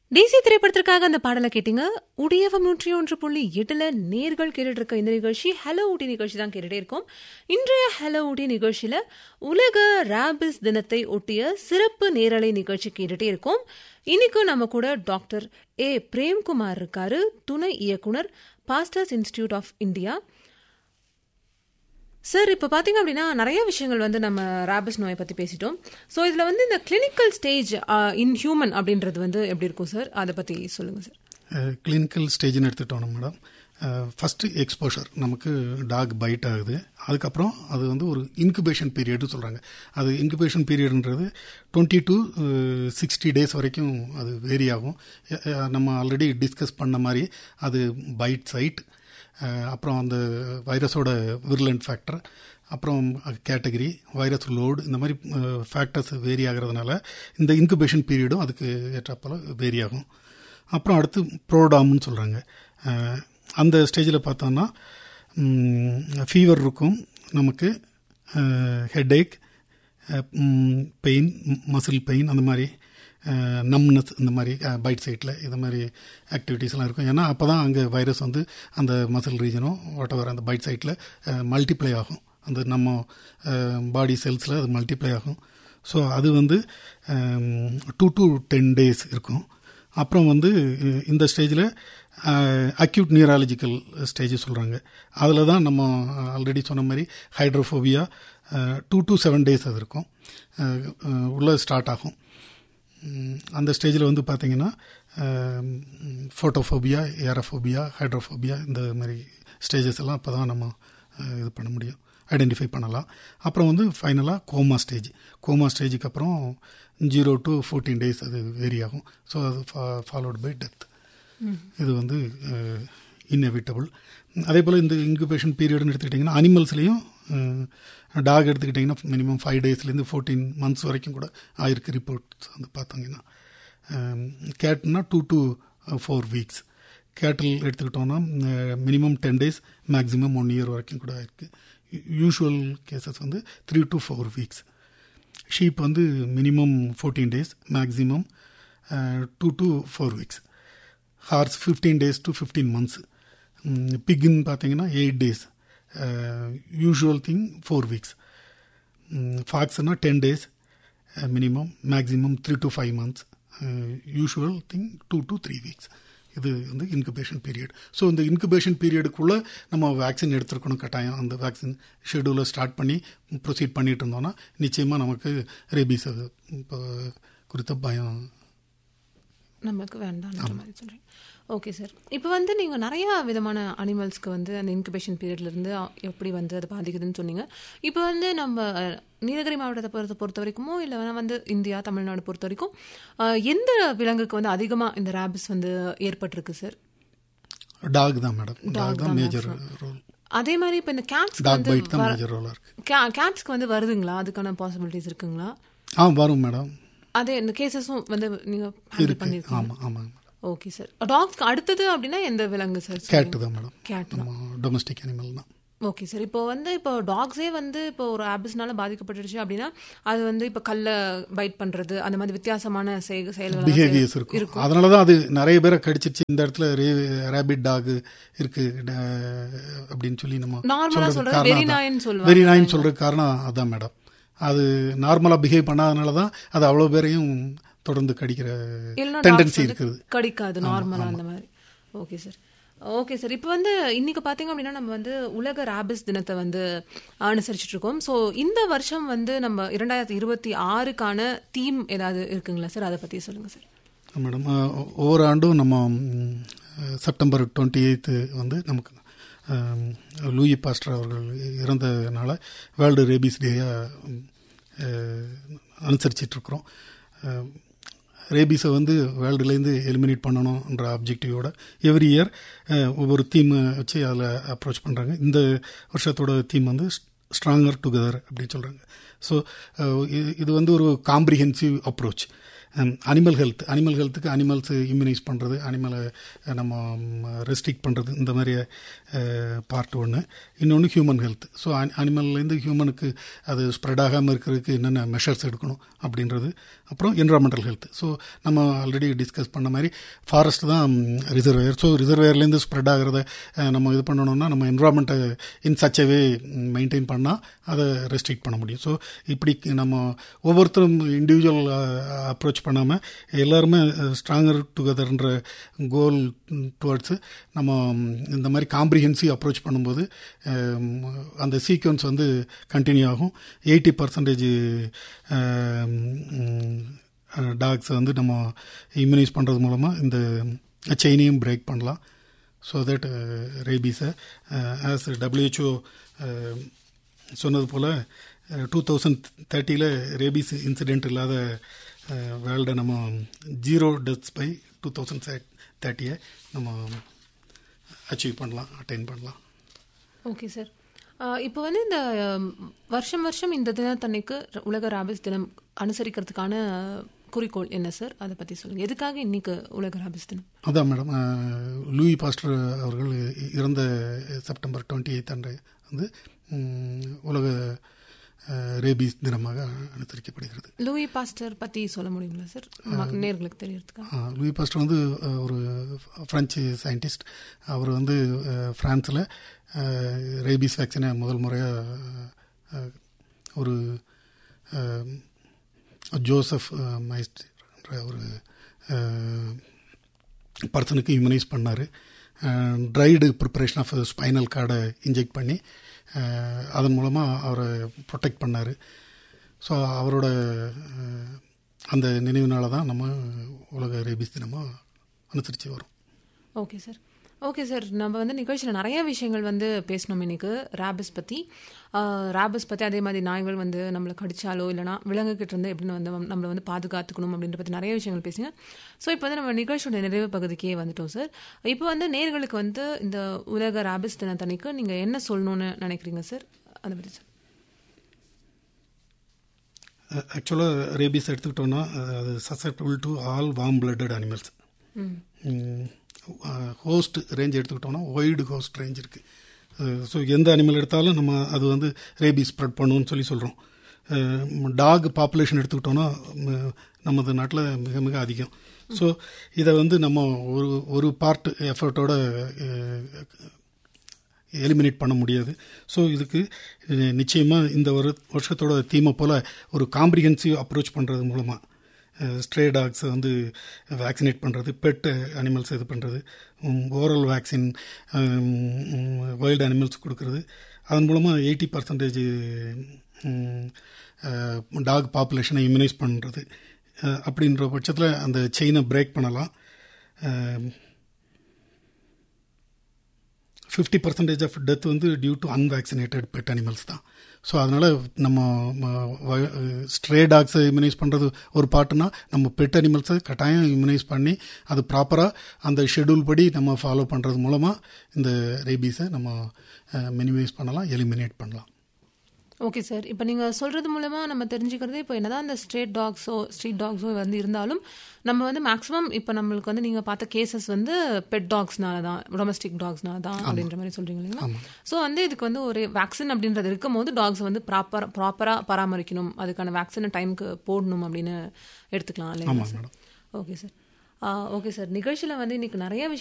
தேசிய திரைப்படத்திற்காக அந்த பாடலை கேட்டீங்க உடையவம் நூற்றி ஒன்று புள்ளி எட்டுல நேர்கள் கேட்டுட்டு இருக்க இந்த நிகழ்ச்சி ஹலோ ஊட்டி நிகழ்ச்சி தான் கேட்டுட்டே இருக்கோம் இன்றைய ஹலோ ஊட்டி நிகழ்ச்சியில உலக ராபிஸ் தினத்தை ஒட்டிய சிறப்பு நேரலை நிகழ்ச்சி கேட்டுட்டே இருக்கோம் இன்னைக்கு நம்ம கூட டாக்டர் ஏ பிரேம்குமார் இருக்காரு துணை இயக்குனர் Pasteur's Institute of India sir இப்போ பார்த்தீங்க அப்படின்னா நிறைய விஷயங்கள் வந்து நம்ம ரேபிஸ் நோயை பற்றி பேசிட்டோம் ஸோ இதில் வந்து இந்த கிளினிக்கல் ஸ்டேஜ் இன் ஹியூமன் அப்படின்றது வந்து எப்படி இருக்கும் சார் அதை பற்றி சொல்லுங்கள் சார் கிளினிக்கல் ஸ்டேஜ்னு எடுத்துட்டோம் மேடம் ஃபஸ்ட்டு எக்ஸ்போஷர் நமக்கு டாக் பைட் ஆகுது அதுக்கப்புறம் அது வந்து ஒரு இன்குபேஷன் பீரியட்னு சொல்கிறாங்க அது இன்குபேஷன் பீரியடுன்றது டுவெண்ட்டி டு சிக்ஸ்டி டேஸ் வரைக்கும் அது வேரி ஆகும் நம்ம ஆல்ரெடி டிஸ்கஸ் பண்ண மாதிரி அது பைட் சைட் அப்புறம் அந்த வைரஸோட விர்லண்ட் ஃபேக்டர் அப்புறம் கேட்டகரி வைரஸ் லோடு இந்த மாதிரி ஃபேக்டர்ஸ் வேரி ஆகிறதுனால இந்த இன்குபேஷன் பீரியடும் அதுக்கு ஏற்றப்போல் வேரி ஆகும் அப்புறம் அடுத்து ப்ரோடாம்னு சொல்கிறாங்க அந்த ஸ்டேஜில் பார்த்தோன்னா ஃபீவர் இருக்கும் நமக்கு ஹெட்ஏக் பெயின் மசில் பெயின் அந்த மாதிரி நம்னஸ் இந்த மாதிரி பைட் சைட்டில் இந்த மாதிரி ஆக்டிவிட்டீஸ்லாம் இருக்கும் ஏன்னா அப்போ தான் அங்கே வைரஸ் வந்து அந்த மசில் ரீஜனும் வாட் எவர் அந்த பைட் சைட்டில் மல்டிப்ளை ஆகும் அந்த நம்ம பாடி செல்ஸில் அது மல்டிப்ளை ஆகும் ஸோ அது வந்து டூ டு டென் டேஸ் இருக்கும் அப்புறம் வந்து இந்த ஸ்டேஜில் அக்யூட் நியூராலஜிக்கல் ஸ்டேஜ் சொல்கிறாங்க அதில் தான் நம்ம ஆல்ரெடி சொன்ன மாதிரி hydrophobia two to seven days அது இருக்கும் உள்ளே ஸ்டார்ட் ஆகும் அந்த ஸ்டேஜில் வந்து பார்த்தீங்கன்னா ஃபோட்டோஃபோபியா ஏரோஃபோபியா ஹைட்ரோஃபோபியா இந்த மாதிரி ஸ்டேஜஸ் எல்லாம் அப்போ தான் நம்ம இது பண்ண முடியும் ஐடென்டிஃபை பண்ணலாம் அப்புறம் வந்து ஃபைனலாக கோமா ஸ்டேஜ் கோமா ஸ்டேஜுக்கு அப்புறம் ஜீரோ டு ஃபோர்டீன் டேஸ் அது வேரி ஆகும் ஸோ அது ஃபாலோட் பை டெத் இது வந்து இன்எவிட்டபிள் அதே போல் இந்த இன்குபேஷன் பீரியட்னு எடுத்துக்கிட்டிங்கன்னா அனிமல்ஸ்லேயும் டாக் எடுத்துக்கிட்டிங்கன்னா மினிமம் ஃபைவ் டேஸ்லேருந்து ஃபோர்டீன் மந்த்ஸ் வரைக்கும் கூட ஆயிருக்கு ரிப்போர்ட்ஸ் வந்து பார்த்தீங்கன்னா கேட்னா டூ டு ஃபோர் வீக்ஸ் கேட்டில் எடுத்துக்கிட்டோன்னா minimum ten days maximum one year வரைக்கும் கூட ஆயிருக்கு யூஷுவல் கேசஸ் வந்து three to four weeks sheep வந்து minimum fourteen days maximum two to four weeks horse fifteen days to fifteen months பிக்குன்னு பார்த்தீங்கன்னா eight days usual thing four weeks ஃபாக்ஸ்னா ten days minimum maximum three to five months usual thing two to three weeks இது வந்து incubation period so இந்த incubation பீரியடுக்குள்ளே நம்ம vaccine எடுத்துருக்கணும் கட்டாயம் அந்த வேக்சின் ஷெடியூலை ஸ்டார்ட் பண்ணி ப்ரொசீட் பண்ணிட்டு இருந்தோம்னா நிச்சயமாக நமக்கு ரேபீஸ் குறித்த பயம் நமக்கு வேண்டாம் மாதிரி சொல்கிறேன் ஓகே சார் இப்போ வந்து நீங்கள் நிறையா விதமான அனிமல்ஸ்க்கு வந்து அந்த இன்குபேஷன் பீரியட்லேருந்து எப்படி வந்து அது பாதிக்குதுன்னு சொன்னீங்க இப்போ வந்து நம்ம நீலகிரி மாவட்டத்தை பொறுத்த பொறுத்த வரைக்குமோ இல்லை வந்து இந்தியா தமிழ்நாடு பொறுத்த வரைக்கும் எந்த விலங்குக்கு வந்து அதிகமாக இந்த ரேபிஸ் வந்து ஏற்பட்டிருக்கு சார் டாக் தான் மேடம் டாக் தான் மேஜர் ரோல் அதே மாதிரி இப்போ இந்த கேட்ஸ் டாக் பைட் தான் மேஜர் ரோலாக இருக்கு கேட்ஸ்க்கு வந்து வருதுங்களா அதுக்கான பாசிபிலிட்டிஸ் இருக்குங்களா ஆ வரும் மேடம் அதே இந்த கேசஸும் வந்து நீங்கள் ஹேண்டில் பண்ணியிருக்கீங்க ஆமாம் ஆமாங்க ஓகே சார் டாக்ஸ்க்கு அடுத்தது அப்படின்னா எந்த விலங்கு சார் கேட்டு தான் மேடம் கேட் நம்ம டொமஸ்டிக் அனிமல் தான் ஓகே சார் இப்போ வந்து இப்போ டாக்ஸே வந்து இப்போ ஒரு ஆபிஸ்னால பாதிக்கப்பட்டுருச்சு அப்படின்னா அது வந்து இப்போ கல்ல பைட் பண்றது அந்த மாதிரி வித்தியாசமான செயல்கள் பிஹேவியர்ஸ் இருக்கும் அதனால தான் அது நிறைய பேரை கடிச்சிருச்சு இந்த இடத்துல ரேபிட் டாக் இருக்கு அப்படின்னு சொல்லி நம்ம நார்மலா சொல்றது வெரி நாயின்னு சொல்லுவாங்க வெரி நாயின்னு சொல்றதுக்கு காரணம் அதான் மேடம் அது நார்மலாக பிஹேவ் பண்ணாதனால தான் அது அவ்வளோ பேரையும் தொடர்ந்து கடிக்கிற டெண்டன்சி இருக்குது கடிக்காது நார்மலா அந்த மாதிரி ஓகே சார் ஓகே சார் இப்போ வந்து இன்னைக்கு பார்த்தீங்க அப்படின்னா நம்ம வந்து உலக ராபிஸ் தினத்தை வந்து அனுசரிச்சுட்டு இருக்கோம் ஸோ இந்த வருஷம் வந்து நம்ம இரண்டாயிரத்தி இருபத்தி ஆறுக்கான தீம் ஏதாவது இருக்குங்களா சார் அதை பற்றி சொல்லுங்கள் சார் மேடம் ஒவ்வொரு ஆண்டும் நம்ம செப்டம்பர் டுவெண்ட்டி எயித்து வந்து நமக்கு லூயி பாஸ்டர் அவர்கள் இறந்தனால வேர்ல்டு ரேபிஸ் டேயாக அனுசரிச்சிட்ருக்குறோம் ரேபிஸை வந்து வேர்ல்டுலேருந்து எலிமினேட் பண்ணணுன்ற அப்ஜெக்டிவோட எவ்ரி இயர் ஒவ்வொரு தீம் வச்சு அதில் அப்ரோச் பண்ணுறாங்க இந்த வருஷத்தோட தீம் வந்து ஸ்ட்ராங்கர் டுகெதர் அப்படின்னு சொல்கிறாங்க ஸோ இது வந்து ஒரு comprehensive approach animal health animal ஹெல்த்துக்கு அனிமல்ஸ் இம்யூனைஸ் பண்ணுறது அனிமலை நம்ம ரெஸ்ட்ரிக்ட் பண்ணுறது இந்த மாதிரி பார்ட் ஒன்று இன்னொன்று ஹியூமன் ஹெல்த் ஸோ அனிமல்லேருந்து ஹியூமனுக்கு அது ஸ்ப்ரெட் ஆகாமல் இருக்கிறதுக்கு என்னென்ன மெஷர்ஸ் எடுக்கணும் அப்படின்றது அப்புறம் என்வரான்மெண்டல் ஹெல்த் ஸோ நம்ம ஆல்ரெடி டிஸ்கஸ் பண்ண மாதிரி ஃபாரஸ்ட் தான் ரிசர்வேயர் ஸோ ரிசர்வேயர்லேருந்து ஸ்ப்ரெட் ஆகிறத நம்ம இது பண்ணணும்னா நம்ம என்வரான்மெண்ட்டை இன் சச்சவே மெயின்டைன் பண்ணால் அதை ரெஸ்ட்ரிக்ட் பண்ண முடியும் ஸோ இப்படி நம்ம ஒவ்வொருத்தரும் இண்டிவிஜுவல் அப்ரோச் பண்ணாமல் எல்லாருமே ஸ்ட்ராங்கர் டுகெதர்ன்ற கோல் டுவர்ட்ஸு நம்ம இந்த மாதிரி காம்ப்ரிஹென்சிவ் அப்ரோச் பண்ணும்போது அந்த சீக்வன்ஸ் வந்து கண்டினியூ ஆகும் எயிட்டி பர்சன்டேஜ் டாக்ஸை வந்து நம்ம இம்யூனைஸ் பண்ணுறது மூலமாக இந்த செயினையும் பிரேக் பண்ணலாம் ஸோ தட் ரேபீஸை ஆஸ் டபிள்யூஹெச்ஓ சொன்னது போல் டூ தௌசண்ட் தேர்ட்டியில் ரேபீஸ் இன்சிடெண்ட் இல்லாத வேர்ல்டை நம்ம zero deaths by two thousand தேர்ட்டியை நம்ம அச்சீவ் பண்ணலாம் அட்டைன் பண்ணலாம் ஓகே சார் இப்போ வந்து இந்த வருஷம் வருஷம் இந்த தினத்தன்னைக்கு உலக ராபிஸ் தினம் அனுசரிக்கிறதுக்கான குறிக்கோள் என்ன சார் அதை பற்றி சொல்லுங்கள் எதுக்காக இன்னைக்கு உலக ராபிஸ் தினம் அதான் மேடம் லூயி பாஸ்டர் அவர்கள் இறந்த செப்டம்பர் டுவெண்ட்டி எயித் அன்று வந்து உலக ரேபீஸ் தினமாக அனுசரிக்கப்படுகிறது லூயி பாஸ்டர் பற்றி சொல்ல முடியுங்களா சார் நேர்களுக்கு தெரியறதுக்காக லூயி பாஸ்டர் வந்து ஒரு ஃப்ரெஞ்சு சயின்டிஸ்ட் அவர் வந்து ஃப்ரான்ஸில் ரேபீஸ் வேக்சினை முதல் முறையாக ஒரு ஜோசப் மைஸ்ட்ன்ற ஒரு பர்சனுக்கு இம்யூனைஸ் பண்ணார் ட்ரைடு ப்ரிப்பரேஷன் ஆஃப் ஸ்பைனல் கார்டை இன்ஜெக்ட் பண்ணி அதன் மூலமாக அவரை ப்ரொடெக்ட் பண்ணார் ஸோ அவரோட அந்த நினைவுனால தான் நம்ம உலக ரேபிஸ் தினமாக அனுசரித்து வரோம் ஓகே சார் ஓகே சார் நம்ம வந்து நிகழ்ச்சியில் நிறைய விஷயங்கள் வந்து பேசணும் இன்னைக்கு ரேபிஸ் பற்றி ரேபிஸ் பற்றி அதே மாதிரி நாய்கள் வந்து நம்மளை கடிச்சாலோ இல்லைனா விலங்குகிட்ட இருந்து எப்படின்னு வந்து நம்மளை வந்து பாதுகாத்துக்கணும் அப்படின்ற பற்றி நிறைய விஷயங்கள் பேசுங்க ஸோ இப்போ வந்து நம்ம நிகழ்ச்சியோட நிறைவு பகுதிக்கே வந்துட்டோம் சார் இப்போ வந்து நேர்களுக்கு வந்து இந்த உலக ரேபிஸ் தினத்தன்னைக்கு நீங்கள் என்ன சொல்லணும்னு நினைக்கிறீங்க சார் அதை பற்றி சார் ஆக்சுவலாக ரேபிஸ் எடுத்துக்கிட்டோன்னா அது susceptible to all warm blooded animals host range எடுத்துக்கிட்டோம்னா ஒய்டு ஹோஸ்ட் ரேஞ்ச் இருக்குது ஸோ எந்த அனிமல் எடுத்தாலும் நம்ம அது வந்து ரேபிஸ் ஸ்ப்ரெட் பண்ணுவோம்னு சொல்லி சொல்கிறோம் டாக் பாப்புலேஷன் எடுத்துக்கிட்டோன்னா நமது நாட்டில் மிக மிக அதிகம் ஸோ இதை வந்து நம்ம ஒரு ஒரு பார்ட் எஃபர்ட்டோட எலிமினேட் பண்ண முடியாது ஸோ இதுக்கு நிச்சயமாக இந்த ஒரு வருஷத்தோட தீமை போல் ஒரு காம்ப்ரிஹென்சிவ் அப்ரோச் பண்ணுறது மூலமாக ஸ்ட்ரே டாக்ஸை வந்து வேக்சினேட் பண்ணுறது பெட் அனிமல்ஸ் இது பண்ணுறது ஓரல் வேக்சின் வைல்டு அனிமல்ஸ் கொடுக்கறது அதன் மூலமாக எயிட்டி பர்சன்டேஜ் டாக் பாப்புலேஷனை இம்யூனைஸ் பண்ணுறது அப்படின்ற பட்சத்தில் அந்த செயினை பிரேக் பண்ணலாம் ஃபிஃப்டி பர்சன்டேஜ் ஆஃப் டெத் வந்து due to unvaccinated pet animals தான் ஸோ அதனால் நம்ம ஸ்ட்ரே டாக்ஸை இம்யூனைஸ் பண்ணுறது ஒரு பாட்டுனா நம்ம பெட் அனிமல்ஸை கட்டாயம் இம்யூனைஸ் பண்ணி அது ப்ராப்பராக அந்த ஷெடியூல் படி நம்ம ஃபாலோ பண்ணுறது மூலமாக இந்த ரேபீஸை நம்ம மினிமைஸ் பண்ணலாம் எலிமினேட் பண்ணலாம் ஓகே சார் இப்போ நீங்கள் சொல்கிறது மூலமாக நம்ம தெரிஞ்சுக்கிறது இப்போ என்னதான் இந்த ஸ்ட்ரேட் டாக்ஸோ ஸ்ட்ரீட் டாக்ஸோ வந்து இருந்தாலும் நம்ம வந்து மேக்ஸிமம் இப்போ நம்மளுக்கு வந்து நீங்கள் பார்த்த கேசஸ் வந்து பெட் டாக்ஸ்னால தான் டொமஸ்டிக் டாக்ஸ்னால தான் அப்படின்ற மாதிரி சொல்கிறீங்க இல்லைங்களா ஸோ வந்து இதுக்கு வந்து ஒரு வேக்சின் அப்படின்றது இருக்கும் போது டாக்ஸ் வந்து ப்ராப்பர் ப்ராப்பராக பராமரிக்கணும் அதுக்கான வேக்சினை டைமுக்கு போடணும் அப்படின்னு எடுத்துக்கலாம் இல்லைங்களா sir okay sir okay sir நிகழ்ச்சியில் வந்து இன்னைக்கு நிறைய விஷயம்